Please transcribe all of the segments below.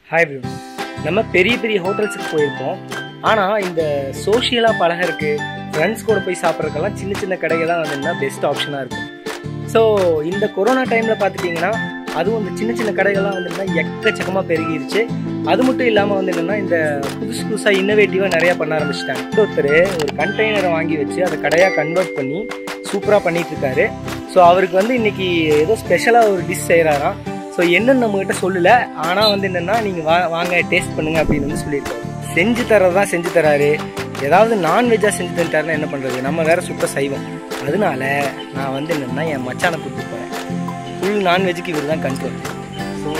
Hi bro நம்ம பெரிய பெரிய ஹோட்டல்ஸுக்கு போயிருப்போம் ஆனால் இந்த சோஷியலாக பழகறக்கு ஃப்ரெண்ட்ஸ் கூட போய் சாப்பிட்றதுக்கெல்லாம் சின்ன சின்ன கடைகள் தான் வந்து பெஸ்ட் ஆப்ஷனாக இருக்கும் ஸோ இந்த கொரோனா டைமில் பார்த்துட்டிங்கன்னா அதுவும் இந்த சின்ன சின்ன கடைகள்லாம் வந்து எக்கச்சக்கமாக பெருகிருச்சு அது மட்டும் இல்லாமல் வந்து என்னென்னா இந்த புதுசு புதுசாக இன்னோவேட்டிவாக நிறையா பண்ண ஆரம்பிச்சிட்டாங்க ஒருத்தர் ஒரு கண்டெய்னரை வாங்கி வச்சு அதை கடையாக கன்வெர்ட் பண்ணி சூப்பராக பண்ணிட்டு இருக்காரு ஸோ அவருக்கு வந்து இன்னைக்கு ஏதோ ஸ்பெஷலாக ஒரு டிஷ் செய்கிறாராம் ஸோ என்னன்னு நம்மகிட்ட சொல்லல ஆனால் வந்து என்னென்னா நீங்கள் வா வாங்க டேஸ்ட் பண்ணுங்க அப்படின்னு வந்து சொல்லியிருக்காரு செஞ்சு தரதான் செஞ்சு தராரு ஏதாவது நான்வெஜ்ஜாக செஞ்சு தந்துட்டாருன்னா என்ன பண்ணுறது நம்ம வேற சுத்த சைவம் அதனால நான் வந்து என்னென்னா என் மச்சானை கூப்பிட்டு போகிறேன் ஃபுல் நான்வெஜ்ஜுக்கு இவர் தான் கண்ட்ரோல் ஸோ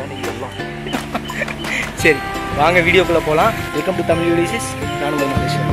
சரி வாங்க வீடியோக்குள்ளே போகலாம் வெல்கம் டு தமிழ் யூடிசிஸ் நான் உங்கள் மகேஸ்வரன்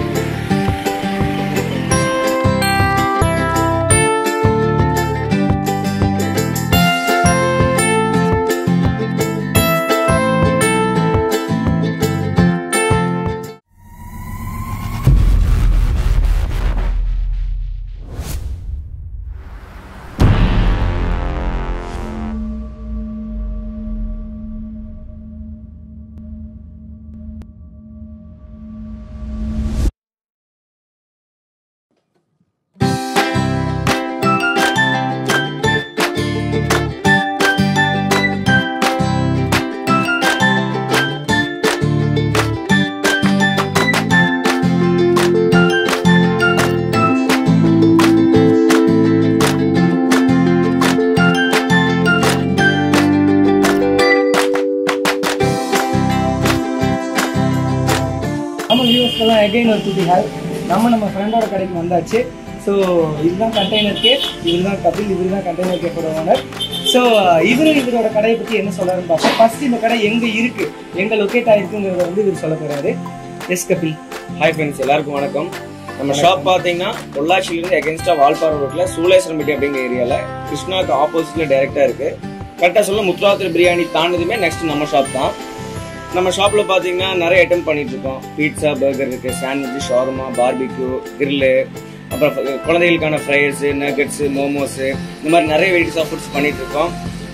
நம்ம வியூவர்ஸ்க்கெல்லாம் அகைன் ஒரு குட்டி ஹாய் நம்ம நம்ம ஃப்ரெண்டோட கடைக்கு வந்தாச்சு ஸோ இதுதான் கண்டெய்னர் கேப் இவர் தான் கபில் இவர் தான் கண்டெய்னர் கேப்போட ஓனர் ஸோ இவரு இவரோட கடையை பற்றி என்ன சொல்றாருன்னு பார்ப்போம் ஃபர்ஸ்ட் இந்த கடை எங்கே இருக்கு எங்கே லொக்கேட் ஆயிருக்குங்கிறத வந்து இவர் சொல்ல போறாரு எஸ் கபில் ஹாய் ஃப்ரெண்ட்ஸ் எல்லாருக்கும் வணக்கம் நம்ம ஷாப் பார்த்தீங்கன்னா பொள்ளாச்சியிலிருந்து எகென்ஸ்டா வால்பாறை ரோட்ல சூளேஸ்வரம்பட்டி அப்படிங்கிற ஏரியால கிருஷ்ணாக்கு ஆப்போசிட்ல டைரக்டா இருக்கு கரெக்டாக சொல்ல முத்துராத்திரி பிரியாணி தாண்டதுமே நெக்ஸ்ட் நம்ம ஷாப் தான் நம்ம ஷாப்ல பாத்தீங்கன்னா நிறைய ஐட்டம் பண்ணிட்டு இருக்கோம் பீட்சா பர்கர் இருக்கு சாண்ட்விச் ஷவர்மா பார்பிக்யூ கிரில்லு அப்புறம் குழந்தைகளுக்கான ஃப்ரைஸ் நகட்ஸ் மோமோஸ் இந்த மாதிரி நிறைய வெரைட்டிஸ் ஆஃப் ஃபுட்ஸ் பண்ணிட்டு இருக்கோம்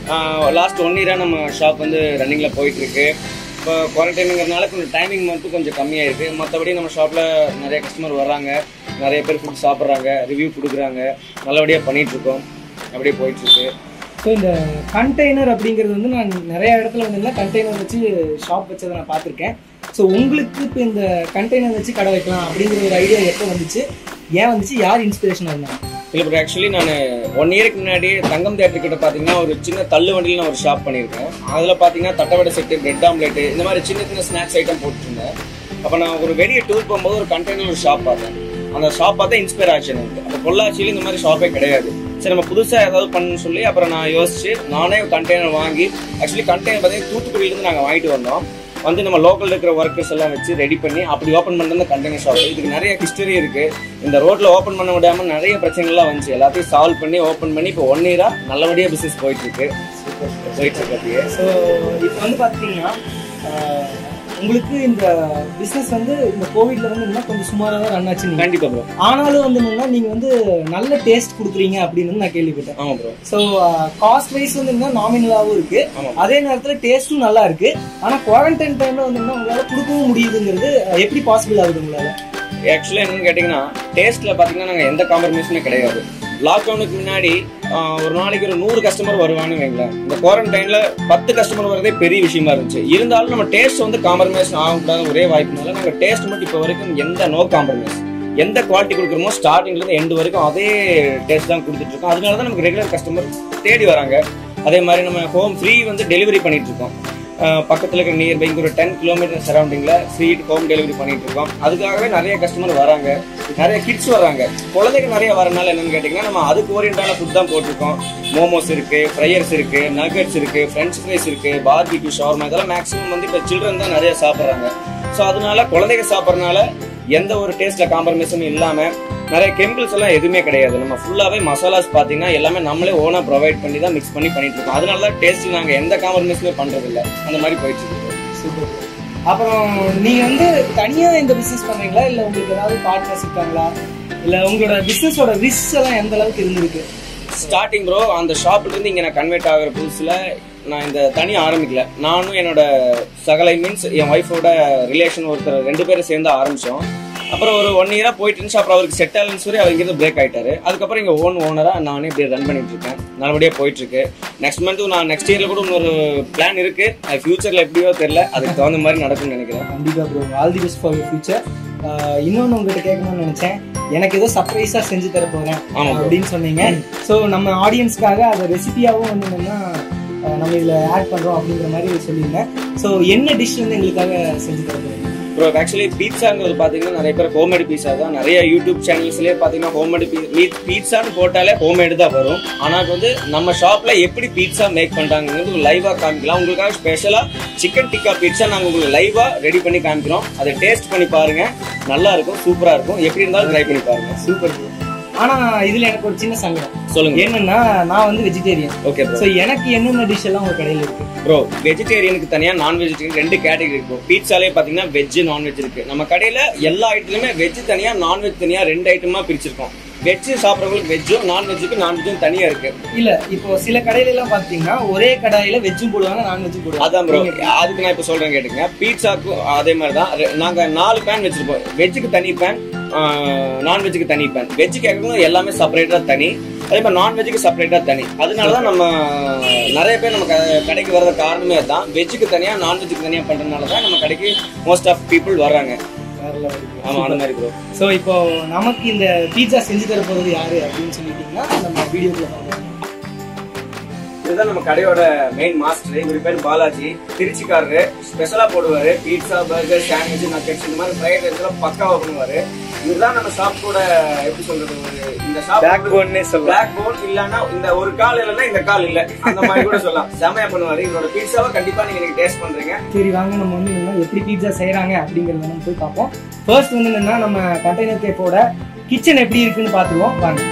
லாஸ்ட் ஒன் இயரா நம்ம ஷாப் வந்து ரன்னிங்ல போயிட்டு இருக்கு இப்போ குவாரண்டைனுங்கிறதுனால கொஞ்சம் டைமிங் மட்டும் கொஞ்சம் கம்மியாக இருக்கு மற்றபடி நம்ம ஷாப்ல நிறைய கஸ்டமர் வர்றாங்க நிறைய பேர் ஃபுட் சாப்பிட்றாங்க ரிவ்யூ கொடுக்குறாங்க நல்லபடியாக பண்ணிட்டு இருக்கோம் அப்படியே போயிட்டு இருக்கு ஸோ இந்த கண்டெய்னர் அப்படிங்கிறது வந்து நான் நிறைய இடத்துல வந்து கண்டெய்னர் வச்சு ஷாப் வச்சதை நான் பார்த்துருக்கேன் ஸோ உங்களுக்கு இப்போ இந்த கண்டெய்னர் வச்சு கடை வைக்கலாம் அப்படிங்கிற ஒரு ஐடியா எப்போ வந்துச்சு ஏன் வந்துச்சு யார் இன்ஸ்பிரேஷனாக இருந்தாங்க இல்லை ப்ரோ ஆக்சுவலி நான் ஒன் இயருக்கு முன்னாடி தங்கம் தேட்டர் கிட்ட பார்த்தீங்கன்னா ஒரு சின்ன தள்ளு வண்டியில் நான் ஒரு ஷாப் பண்ணியிருக்கேன் அதில் பார்த்தீங்கன்னா தட்டவடை செட்டு பிரெட் ஆம்லெட் இந்த மாதிரி சின்ன சின்ன ஸ்நாக்ஸ் ஐட்டம் போட்டுருந்தேன் அப்போ நான் ஒரு வெளியே டூர் போகும்போது ஒரு கண்டெய்னர் ஒரு ஷாப் பார்த்தேன் அந்த ஷாப் பார்த்தா இன்ஸ்பயர் ஆச்சு எனக்கு அப்போ பொள்ளாச்சியில் இந்த மாதிரி ஷாப்பே கிடையாது சரி நம்ம புதுசாக ஏதாவது பண்ணணும்னு சொல்லி அப்புறம் நான் யோசிச்சு நானே கண்டெய்னர் வாங்கி ஆக்சுவலி கண்டெய்னர் பார்த்தீங்கன்னா தூத்துக்குடியிலேருந்து நாங்கள் வாங்கிட்டு வந்தோம் வந்து நம்ம லோக்கல் இருக்கிற ஒர்க்கர்ஸ் எல்லாம் வச்சு ரெடி பண்ணி அப்படி ஓப்பன் பண்ணுறது கண்டெய்னர் ஷாப் இதுக்கு நிறைய ஹிஸ்டரி இருக்கு இந்த ரோட்ல ஓப்பன் பண்ண விடாம நிறைய பிரச்சனைகள்லாம் வந்துச்சு எல்லாத்தையும் சால்வ் பண்ணி ஓப்பன் பண்ணி இப்போ ஒன் இயரா நல்லபடியா பிசினஸ் போயிட்டு இருக்கு போயிட்டு இருக்கு அப்படியே ஸோ இப்போ வந்து பார்த்தீங்கன்னா ஆஹ், உங்களுக்கு இந்த பிஸ்னஸ் வந்து இந்த கோவிட்ல வந்து என்னன்னா கொஞ்சம் சுமாராக தான் ரன் ஆச்சு நீங்க. கண்டிப்பா ப்ரோ ஆனாலும் வந்து என்னன்னா நீங்க வந்து நல்ல டேஸ்ட் கொடுக்குறீங்க அப்படின்னு வந்து நான் கேள்விப்பட்டேன் ஆமா ப்ரோ ஸோ காஸ்ட் வைஸ் வந்து என்ன நாமினலாகவும் இருக்கு ஆமா. அதே நேரத்தில் டேஸ்ட்டும் நல்லா இருக்கு ஆனா குவாரண்டைன் டைம்ல வந்து என்ன உங்களால கொடுக்கவும் முடியுதுங்கிறது எப்படி பாசிபிள் ஆகுது உங்களால ஆக்சுவலா என்னன்னு கேட்டீங்கன்னா டேஸ்ட்ல பாத்தீங்கன்னா நாங்க எந்த காம்ப்ரமைஸுமே கிடையாது லாக்டவுனுக்கு முன்னாடி ஆஹ், ஒரு நாளைக்கு ஒரு நூறு கஸ்டமர் வருவான்னு வைங்களேன் இந்த குவாரண்டைன்ல பத்து கஸ்டமர் வரதே பெரிய விஷயமா இருந்துச்சு இருந்தாலும் நம்ம டேஸ்ட் வந்து காம்ப்ரமைஸ் ஆகக்கூடாத ஒரே வாய்ப்புனால நாங்க டேஸ்ட் மட்டும் இப்போ வரைக்கும் எந்த நோ காம்ப்ரமைஸ் எந்த குவாலிட்டி கொடுக்குறோமோ ஸ்டார்டிங்ல இருந்து எண்டு வரைக்கும் அதே டேஸ்ட் தான் கொடுத்துட்டு இருக்கோம் அதனால தான் நமக்கு ரெகுலர் கஸ்டமர் தேடி வராங்க அதே மாதிரி நம்ம ஹோம் ஃப்ரீ வந்து டெலிவரி பண்ணிட்டு இருக்கோம் அஹ் பக்கத்துல இருக்கிற நியர்பை இங்க ஒரு டென் கிலோமீட்டர் சரௌண்டிங்ல ஃப்ரீ ஹோம் டெலிவரி பண்ணிட்டு இருக்கோம் அதுக்காகவே நிறைய கஸ்டமர் வராங்க நிறைய கிட்ஸ் வராங்க குழந்தைங்க நிறைய வரனால என்னன்னு கேட்டீங்கன்னா நம்ம அதுக்கு ஓரியன்டான ஃபுட் தான் போட்டிருக்கோம் மோமோஸ் இருக்கு ஃப்ரையர்ஸ் இருக்கு நகட்ஸ் இருக்கு ஃப்ரெஞ்ச் ஃப்ரைஸ் இருக்கு பார்பிக்யூ ஷவர்மா இதெல்லாம் மேக்ஸிமம் வந்து இப்போ சில்ட்ரன் தான் நிறைய சாப்பிட்றாங்க ஸோ அதனால குழந்தைங்க சாப்பிட்றதுனால எந்த ஒரு டேஸ்ட்ல காம்ப்ரமைஸும் இல்லாம நிறைய கெமிக்கல்ஸ் எல்லாம் எதுவுமே கிடையாது நம்ம ஃபுல்லாவே மசாலாஸ் பாத்தீங்கன்னா எல்லாமே நம்மளே ஓனா ப்ரொவைட் பண்ணி தான் மிக்ஸ் பண்ணி பண்ணிட்டு இருக்கோம் அதனால தான் டேஸ்ட் நாங்க எந்த காம்ப்ரமைஸுமே பண்றது இல்ல அந்த மாதிரி போயிட்டு இருக்கு சூப்பர் அப்புறம் நீங்க வந்து தனியா இந்த பிசினஸ் பண்றீங்களா இல்ல உங்களுக்கு ஏதாவது பார்ட்னர்ஸ் இருக்காங்களா இல்ல உங்களோட பிசினஸோட ரிஸ்க் எல்லாம் எந்த அளவுக்கு இருந்திருக்கு ஸ்டார்டிங் ப்ரோ அந்த ஷாப்ல இருந்து இங்க நான் கன்வெர்ட் ஆகுற புதுசுல நான் இந்த தனி ஆரம்பிக்கல நானும் என்னோட சகலை மீன்ஸ் என் ஒய்ஃபோட ரிலேஷன் ஒருத்தர் ரெண்டு பேரும் சேர்ந்து ஆரம்பிச்சோம் அப்புறம் ஒரு ஒன் இயரா போயிட்டு இருந்துச்சு அப்புறம் அவருக்கு செட் ஆகலன்னு சொல்லி அவர் இங்கிருந்து பிரேக் ஆயிட்டாரு அதுக்கப்புறம் இங்க ஓன் ஓனரா நானே இப்படி ரன் பண்ணிட்டு இருக்கேன் நல்லபடியா போயிட்டு இருக்கு நெக்ஸ்ட் மந்த் நான் நெக்ஸ்ட் இயர்ல கூட இன்னொரு பிளான் இருக்கு அது ஃபியூச்சர்ல எப்படியோ தெரியல அதுக்கு தகுந்த மாதிரி நடக்கும்னு நினைக்கிறேன் கண்டிப்பா bro all the best for your future இன்னொன்று உங்ககிட்ட கேட்கணும்னு நினைச்சேன் எனக்கு ஏதோ சர்ப்ரைஸா செஞ்சு தர போறேன் ஆமா bro. அப்படின்னு சொன்னீங்க ஸோ நம்ம ஆடியன்ஸ்க்காக அதை ரெசிபியாவும் வந்து என்னன்னா அஹ், நம்ம இதுல ஆட் பண்றோம் அப்படிங்கிற மாதிரி சொல்லியிருந்தேன் ஸோ என்ன டிஷ் வந்து எங்களுக்காக செஞ்சு தர போறீங்க ப்ரோ ஆக்சுவலி பீட்சாங்கிறது பார்த்தீங்கன்னா நிறைய பேர் ஹோம்மேடு பீட்சா தான் நிறைய யூடியூப் சேனல்ஸ்லேயே பார்த்தீங்கன்னா ஹோம்மேடு பீட்சான்னு போட்டாலே ஹோம்மேடு தான் வரும் ஆனால் வந்து நம்ம ஷாப்பில் எப்படி பீட்சா மேக் பண்ணுறாங்கிறது லைவாக காமிக்கலாம் உங்களுக்காக ஸ்பெஷலாக சிக்கன் டிக்கா பீட்சா நாங்கள் உங்களுக்கு லைவாக ரெடி பண்ணி காமிக்கிறோம் அதை டேஸ்ட் பண்ணி பாருங்க நல்லா இருக்கும் சூப்பராக இருக்கும் எப்படி இருந்தாலும் ட்ரை பண்ணி பாருங்க சூப்பர் ப்ரோ ஆனா இதுல எனக்கு ஒரு சின்ன சங்கடம் சொல்லுங்க என்னன்னா நான் வந்து வெஜிடேரியன் ஓகே ப்ரோ ஸோ எனக்கு என்னென்ன டிஷ் எல்லாம் உங்க கடையில இருக்கு ப்ரோ வெஜிடேரியனுக்கு தனியா நான் வெஜிடேரியன் ரெண்டு கேட்டகரி இருக்கும் பீட்சாலே பாத்தீங்கன்னா வெஜ் நான்வெஜ் இருக்கு நம்ம கடையில எல்லா ஐட்டத்துலயுமே வெஜ் தனியா நான்வெஜ் தனியா ரெண்டு ஐட்டமா பிரிச்சிருக்கோம் வெஜ் சாப்பிட்றவங்களுக்கு வெஜ்ஜும் நான்வெஜ்ஜுக்கு நான்வெஜ்ஜும் தனியா இருக்கு இல்ல இப்போ சில கடையில எல்லாம் பாத்தீங்கன்னா ஒரே கடாயில வெஜ்ஜும் போடுவாங்க நான்வெஜ்ஜும் போடுவாங்க அதான் ப்ரோ அதுக்கு நான் இப்ப சொல்றேன் கேட்டுங்க பீட்சாக்கும் அதே மாதிரி தான் ரெ- நாங்க நாலு பேன் வச்சிருப்போம் வெஜ்ஜுக்கு தனி பேன் நான்வெஜ்ஜுக்கு தனி பேன் வெஜ் கேட்கணும் எல்லாமே செப்பரேட்டா தனி அதே மாதிரி நான்வெஜ்ஜுக்கு செப்பரேட்டா தனி அதனால தான் நம்ம நிறைய பேர் நம்ம க- கடைக்கு வர்ற காரணமே தான் வெஜ்ஜுக்கு தனியா நான்வெஜ்ஜுக்கு தனியா பண்றதுனால தான் நம்ம கடைக்கு மோஸ்ட் ஆஃப் பீப்புள் வர்றாங்க ஆமா அந்த மாதிரி ப்ரோ ஸோ இப்போ நமக்கு இந்த பீட்சா செஞ்சு தர போறது யாரு அப்படின்னு சொல்லிட்டீங்கன்னா நம்ம வீடியோக்குள்ள பார்க்கலாம் இதுதான் நம்ம கடையோட மெயின் மாஸ்டர் இவர் பேர் பாலாஜி திருச்சிக்காரரு ஸ்பெஷலா போடுவாரு பீட்சா பர்கர் சாண்ட்விச் நக்கெட்ஸ் இந்த மாதிரி ஃப்ரைட் ரைஸ் எல்லாம் பக்காவா பண்ணுவாரு இதுதான் நம்ம ஷாப்போட எப்படி சொல்றது ஒரு இந்த ஷாப் Backbone-னே சொல்லலாம். பேக் போன் இல்லன்னா இந்த ஒரு கால் இல்லைன்னா இந்த கால் இல்ல அந்த மாதிரி கூட சொல்லலாம் செமையா பண்ணுவாரு இவரோட பீட்சாவை கண்டிப்பா நீங்க இன்னைக்கு டேஸ்ட் பண்றீங்க சரி வாங்க நம்ம வந்து என்னன்னா எப்படி பீட்சா செய்றாங்க அப்படிங்கறத நம்ம போய் பார்ப்போம் ஃபர்ஸ்ட் வந்து என்னன்னா நம்ம கண்டெய்னர் கேப்போட கிச்சன் எப்படி இருக்குன்னு பார்த்துருவோம் வாங்க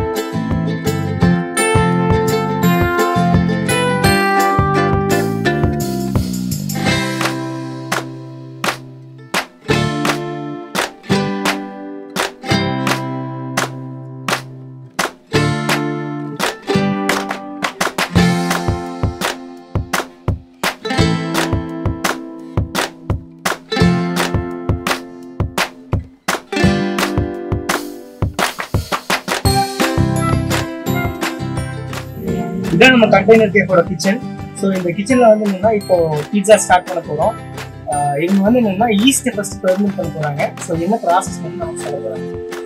இதான் நம்ம கண்டெய்னர் கேப்போட கிச்சன் ஸோ இந்த கிச்சன்ல வந்து என்னன்னா இப்போ பீட்சா ஸ்டார்ட் பண்ண போறோம் ஆஹ் இவங்க வந்து என்னன்னா ஈஸ்ட் ஃபர்ஸ்ட் பெர்மெண்ட் பண்ண போறாங்க ஸோ என்ன ப்ராசஸ் வந்து நமக்கு சொல்ல போறாங்க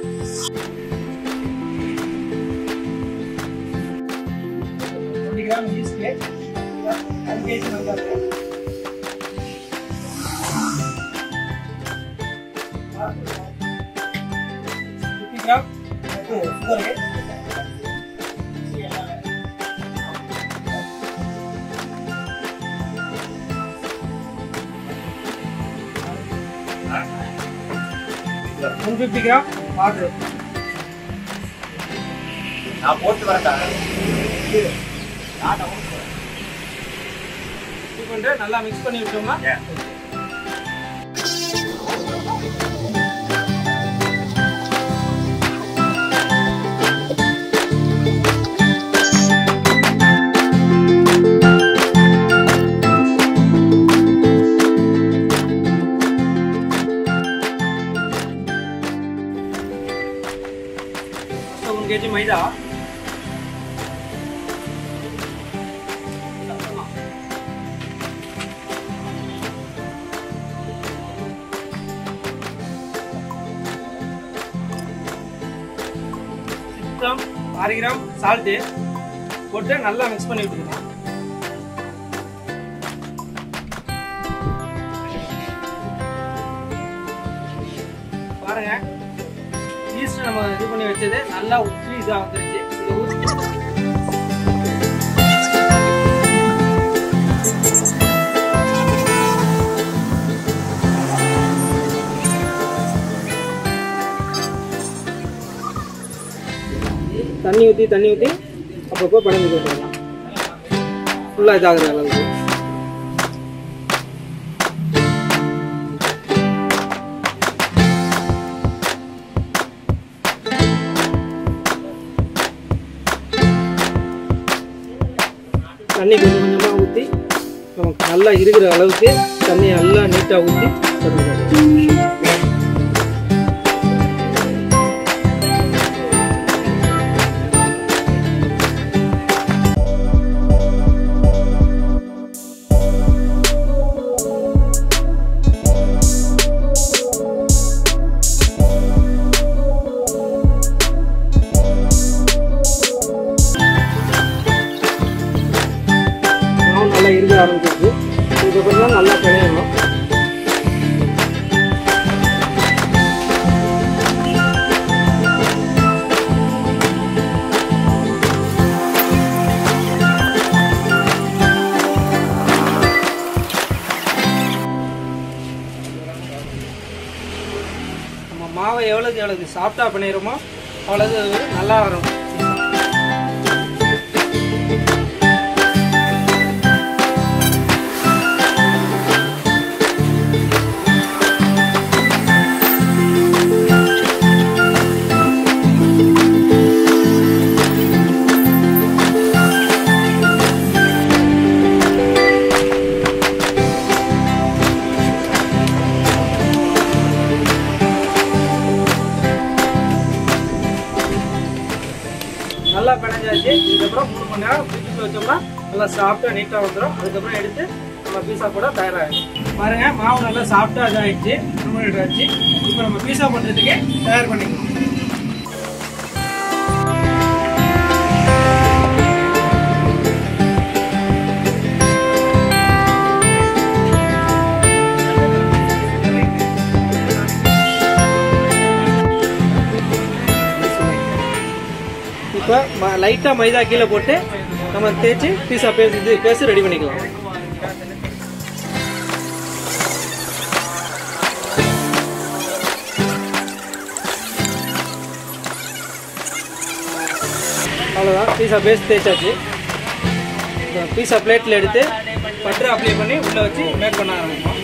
twenty gram yeast one KG நல்லா இருக்கு fifty gram sugar one fifty gram water நான் போட்டு வரட்டா இது பண்ணிட்டு நல்லா மிக்ஸ் பண்ணி விட்டோம்னா ஒன் கேஜி மைதா கிராம் ஆறு கிராம் சால்ட்டு போட்டு நல்லா மிக்ஸ் பண்ணி விட்டுக்கணும் பாருங்க ஈஸ்ட் நம்ம இது பண்ணி வச்சது நல்லா உப்பி இதாக வந்துருச்சு இதை ஊத்தி தண்ணி ஊற்றி தண்ணி ஊற்றி அப்பப்போ படம் விட்டுடலாம் ஃபுல்லாக இதாகிற அளவுக்கு தண்ணி கொஞ்சம் கொஞ்சமாக ஊற்றி நமக்கு நல்லா இருக்கிற அளவுக்கு தண்ணி நல்லா நீட்டாக ஊற்றி மாவு நல்லா இருக்க ஆரம்பிச்சிருக்கு இதுக்கப்புறம் தான் நல்லா பிணையணும் நம்ம மாவை எவ்வளோக்கு எவ்வளோக்கு சாஃப்டாக பண்ணிடுறோமோ அவ்வளோது நல்லா வரும் நல்லா பிணைஞ்சாச்சு இதுக்கப்புறம் மூணு மணி நேரம் ஃப்ரிட்ஜில் வச்சோம்னா நல்லா சாஃப்டாக நீட்டாக வந்துடும் அதுக்கப்புறம் எடுத்து நம்ம பீஸா கூட தயாராகிடும் பாருங்க மாவு நல்லா சாஃப்டாக இதாகிடுச்சு ரொம்ப ஆச்சு இப்போ நம்ம பீஸா பண்ணுறதுக்கு தயார் பண்ணிக்கணும் இப்போ லைட்டாக மைதா கீழே போட்டு நம்ம தேய்ச்சி பீஸா பேஸ் இது பேசி ரெடி பண்ணிக்கலாம் அவ்வளோதான் பீஸா பேஸ் தேய்ச்சாச்சு இந்த பீஸா பிளேட்டில் எடுத்து பட்டர் அப்ளை பண்ணி உள்ளே வச்சு மேக் பண்ண ஆரம்பிப்போம்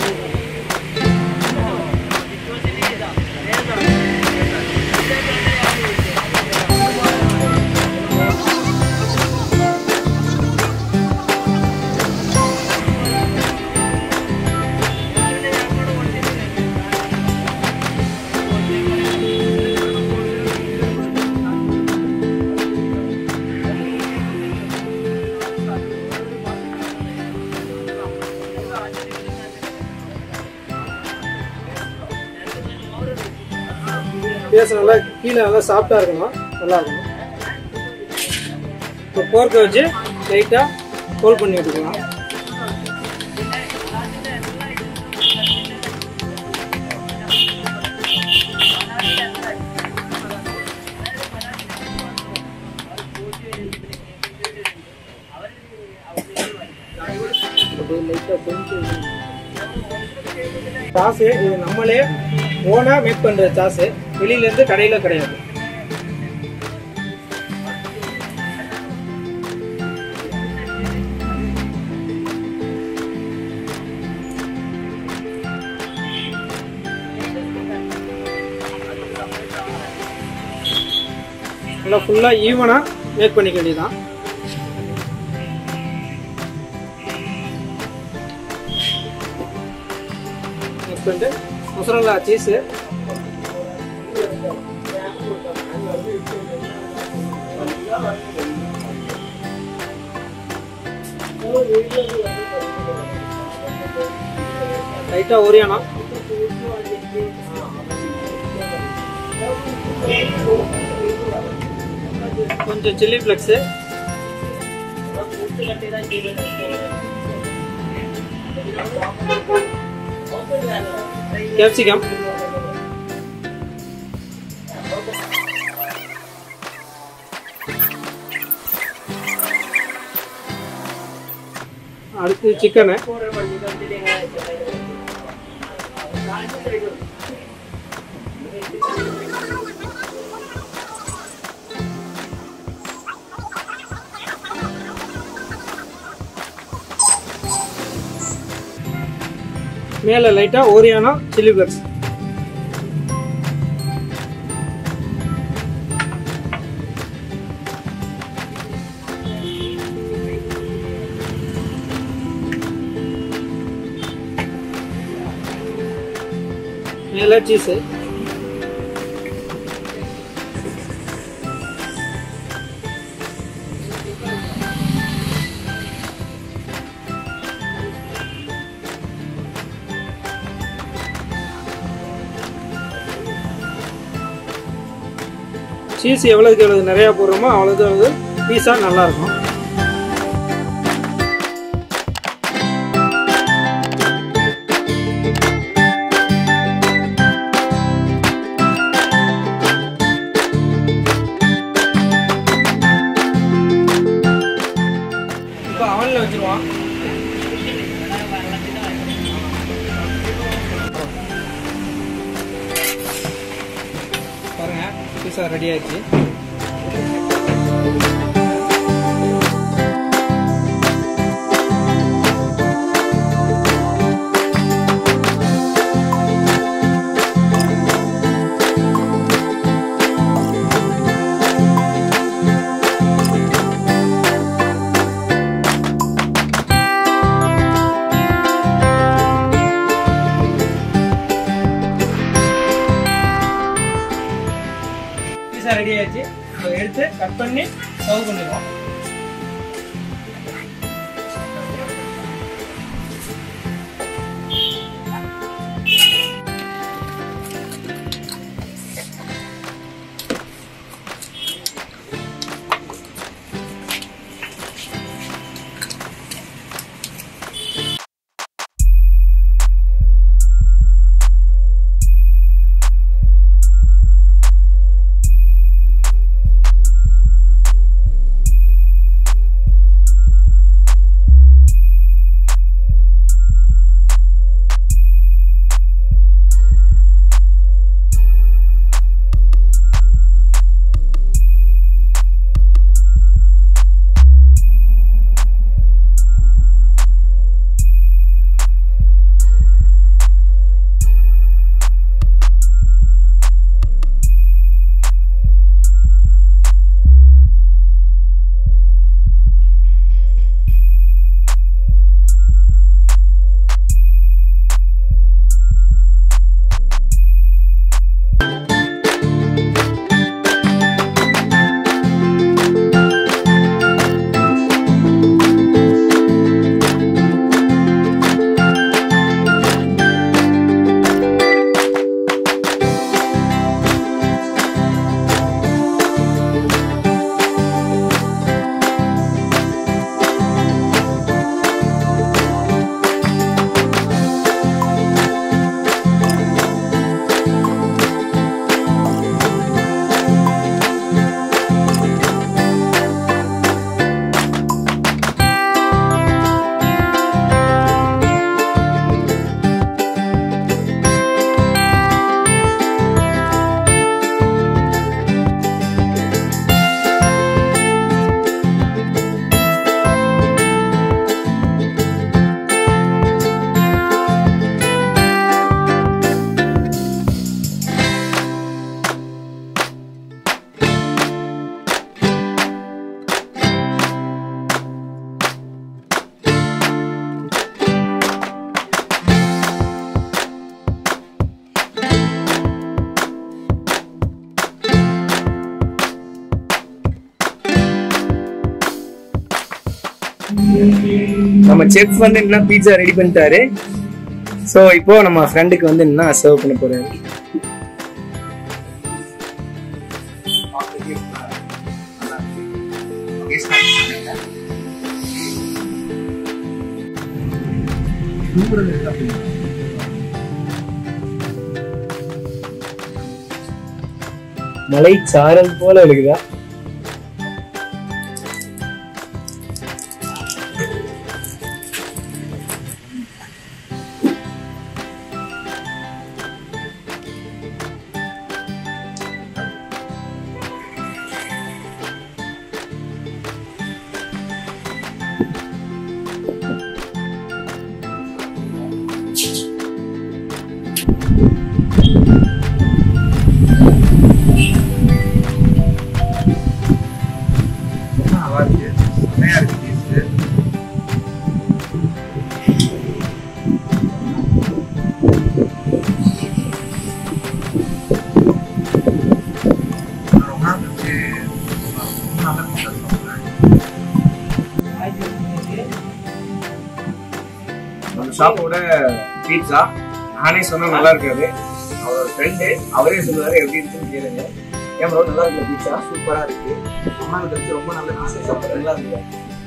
பேச நல்லா கீழே நல்லா சாஃப்டாக இருக்கணும் நல்லா இருக்கணும் இப்போ போர்க்கை வச்சு லைட்டாக ஹோல் பண்ணி விட்டுக்கலாம் சாஸு இது நம்மளே ஓனாக மேக் பண்ணுற சாஸு வெளியிலேருந்து கடையில் கிடையாது நல்லா ஃபுல்லாக ஈவனாக மேக் பண்ணிக்க வேண்டியதான் நெக்ஸ்ட் வந்து மொசரல்லா சீஸு லைட்டாக ஒரியானா கொஞ்சம் சில்லி ஃப்ளெக்ஸு கேப்சிகம் அடுத்து சிக்கனு மேலே லைட்டாக ஓரியானா சில்லி ஃப்ளெக்ஸ் மேலே சீஸு சீஸ் எவ்வளோக்கு எவ்வளோ நிறையா போடுறோமோ அவ்வளோக்கு அவ்வளோ பீஸா நல்லா இருக்கும் இப்போ அவனில் வச்சிருவான் பாருங்க பீஸா ரெடி ஆயிடுச்சு பீஸா ரெடி ஆயிடுச்சு இப்போ எடுத்து கட் பண்ணி சர்வ் பண்ணிடுவோம் நம்ம செஃப் வந்து என்ன பீட்சா ரெடி பண்ணிட்டாரு ஸோ இப்போ நம்ம ஃப்ரெண்டுக்கு வந்து என்ன சர்வ் பண்ண போறாரு மலை சாரல் போல இருக்குதா நம்ம ஷாப்போட பீட்சா நானே சொன்னா நல்லா இருக்காது அவரோட ஃப்ரெண்டு அவரே சொல்லுவாரு எப்படி இருக்குன்னு கேளுங்க ஏன் ப்ரோ நல்லா இருக்கு பீட்சா சூப்பரா இருக்கு அம்மா கிட்ட ரொம்ப நல்ல பீஸா சாப்பிட்றேன் நல்லா இருக்கு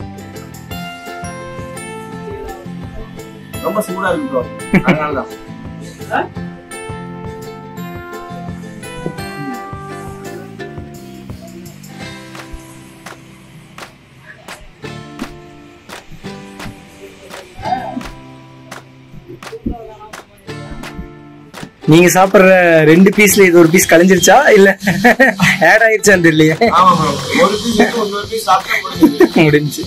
ரொம்ப சூடா இருக்கு ப்ரோ அதனால தான் நீங்க சாப்பிடுற ரெண்டு பீஸ்ல இது ஒரு பீஸ் கலைஞ்சிருச்சா இல்ல ஆட் ஆயிடுச்சான்னு தெரியலையே ஆமா ப்ரோ ஒரு பீஸ் எடுத்து இன்னொரு பீஸ் சாப்பிட்டா முடிஞ்சது முடிஞ்சு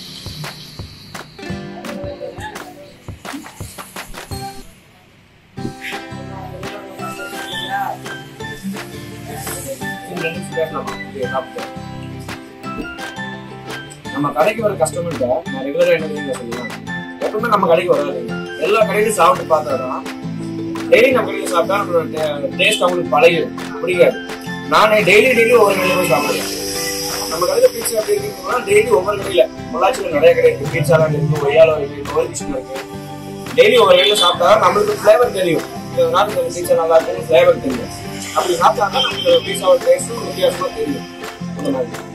நம்ம கடைக்கு வர கஸ்டமர்கிட்ட நான் ரெகுலரா என்ன தெரியுமா சொல்லுவேன் எப்பவுமே நம்ம கடைக்கு வராது எல்லா கடையிலும் சாப்பிட்டு பார்த்தாதான் டெய்லி நம்ம கடையில் சாப்பிட்டா நம்மளோட டேஸ்ட் அவங்களுக்கு பழகிடும் பிடிக்காது நானே டெய்லி டெய்லி ஒவ்வொரு கடையில போய் சாப்பிடுவேன் நம்ம கடையில பீட்சா எப்படி இருக்குன்னா டெய்லி ஒவ்வொரு கடையில பொள்ளாச்சியில் நிறைய கடை இருக்கு பீட்சாலாம் இருக்கு ஒய்யாலம் இருக்கு கோயில் கிருஷ்ணன் இருக்கு டெய்லி ஒவ்வொரு கடையில சாப்பிட்டா நம்மளுக்கு ஃபிளேவர் தெரியும் இந்த நாட்டு பீட்சா நல்லா இருக்கும் ஃபிளேவர் தெரியும் அப்படி சாப்பிட்டா தான் நமக்கு பீட்சாவோட டேஸ்ட்டும் வித்தியாசமா தெரியும் அந்த மாதிரி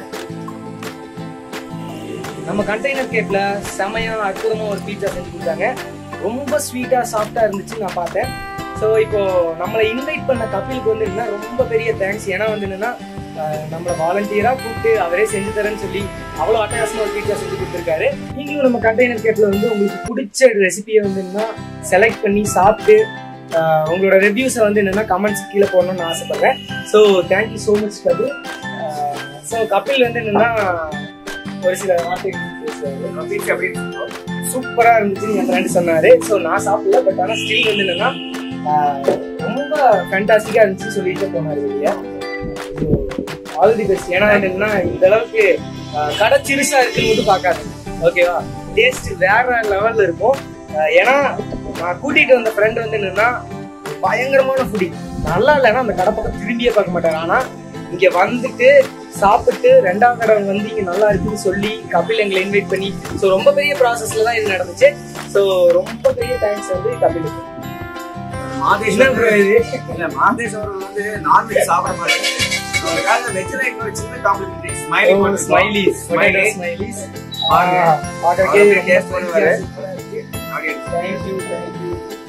நம்ம கண்டெய்னர் கேக்ல செமையா அற்புதமா ஒரு பீட்சா செஞ்சு கொடுத்தாங்க ரொம்ப ஸ்வீட்டா சாஃப்டா இருந்துச்சு நான் பார்த்தேன் ஸோ இப்போ நம்மளை இன்வைட் பண்ண கபிலுக்கு வந்து என்னன்னா ரொம்ப பெரிய தேங்க்ஸ் ஏன்னா வந்து என்னன்னா அஹ், நம்மளை வாலண்டியரா கூப்பிட்டு அவரே செஞ்சு தரேன்னு சொல்லி அவ்வளோ அட்டகாசமா ஒரு பீட்சா செஞ்சு கொடுத்துருக்காரு நீங்களும் நம்ம கண்டெய்னர் கேக்ல வந்து உங்களுக்கு பிடிச்ச ரெசிபியை வந்து என்னன்னா செலக்ட் பண்ணி சாப்பிட்டு அஹ், உங்களோட ரிவ்யூஸை வந்து என்னன்னா கமெண்ட்ஸ் கீழே போடணும்னு ஆசைப்படுறேன் so thank you so much Kapil so Kapil வந்து என்னன்னா ஒரு சில வார்த்தைகள் பேசுவாரு பீட்சா எப்படி இருக்கும் சூப்பரா இருந்துச்சுன்னு என் ஃப்ரெண்ட் சொன்னாரு ஸோ நான் சாப்பிடல பட் ஆனா ஸ்டில் வந்து என்னன்னா ஆஹ், ரொம்ப ஃபேண்டாஸ்டிக்கா இருந்துச்சுன்னு சொல்லிட்டு போனாரு வெளியே ஆல் தி பெஸ்ட் ஏன்னா என்னன்னா இந்த அளவுக்கு ஆஹ், கடை சிறுசா இருக்குன்னு மட்டும் பார்க்காது ஓகேவா டேஸ்ட் வேற லெவல்ல இருக்கும் ஆஹ், ஏன்னா நான் கூட்டிட்டு வந்த ஃப்ரெண்ட் வந்து என்னன்னா பயங்கரமான ஃபுடி நல்லா இல்லைன்னா அந்த கடை பக்கம் திரும்பியே பார்க்க மாட்டாரு ஆனா இங்க வந்துட்டு சாப்பிட்டு ரெண்டாவது தடவை வந்து இங்க நல்லா இருக்குன்னு சொல்லி கபில் எங்களை இன்வைட் பண்ணி ஸோ ரொம்ப பெரிய ப்ராசஸ்ல தான் இது நடந்துச்சு ஸோ ரொம்ப பெரிய தேங்க்ஸ் வந்து கபிலுக்கு மாதேஷ் என்ன bro இது? இல்ல மாதேஷ் அவர்கள் வந்து நான்வெஜ் சாப்பிட மாட்டாரு அவருக்காக வெஜ்ல இன்னொரு சின்ன compliment smiley smiley smiley smileys பாருங்க. பார்க்கறதுக்கே அவரு taste பண்ணுவாரு. தேங்க்யூ தேங்க்யூ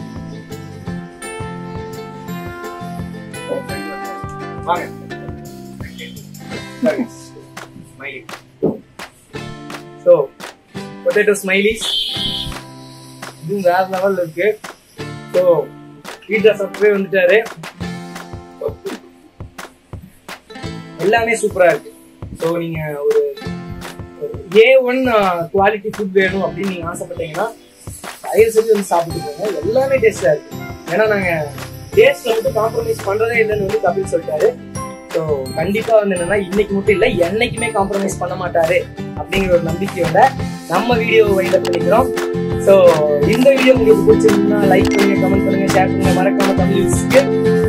வாங்க ஸ்மைலி ஸோ பொட்டேட்டோ ஸ்மைலிஸ் இதுவும் வேற லெவல்ல இருக்கு ஸோ பீட்சா சாப்பிட்டே வந்துட்டாரு எல்லாமே சூப்பரா இருக்கு ஸோ நீங்க ஒரு ஏ ஒன் குவாலிட்டி ஃபுட் வேணும் அப்படின்னு நீங்க ஆசைப்பட்டீங்கன்னா தயவு செஞ்சு வந்து சாப்பிட்டு போங்க எல்லாமே டேஸ்டா இருக்கு ஏன்னா நாங்க டேஸ்ட்ல மட்டும் காம்ப்ரமைஸ் பண்றதே இல்லைன்னு வந்து கபில் சொல்லிட்டாரு ஸோ கண்டிப்பா வந்து என்னன்னா இன்னைக்கு மட்டும் இல்ல என்னைக்குமே காம்ப்ரமைஸ் பண்ண மாட்டாரு அப்படிங்கிற ஒரு நம்பிக்கையோட நம்ம வீடியோ வைண்ட் அப் பண்ணிக்கிறோம் ஸோ இந்த வீடியோ உங்களுக்கு பிடிச்சிருந்தா லைக் பண்ணுங்க கமெண்ட் பண்ணுங்க ஷேர் பண்ணுங்க மறக்காம தமிழ்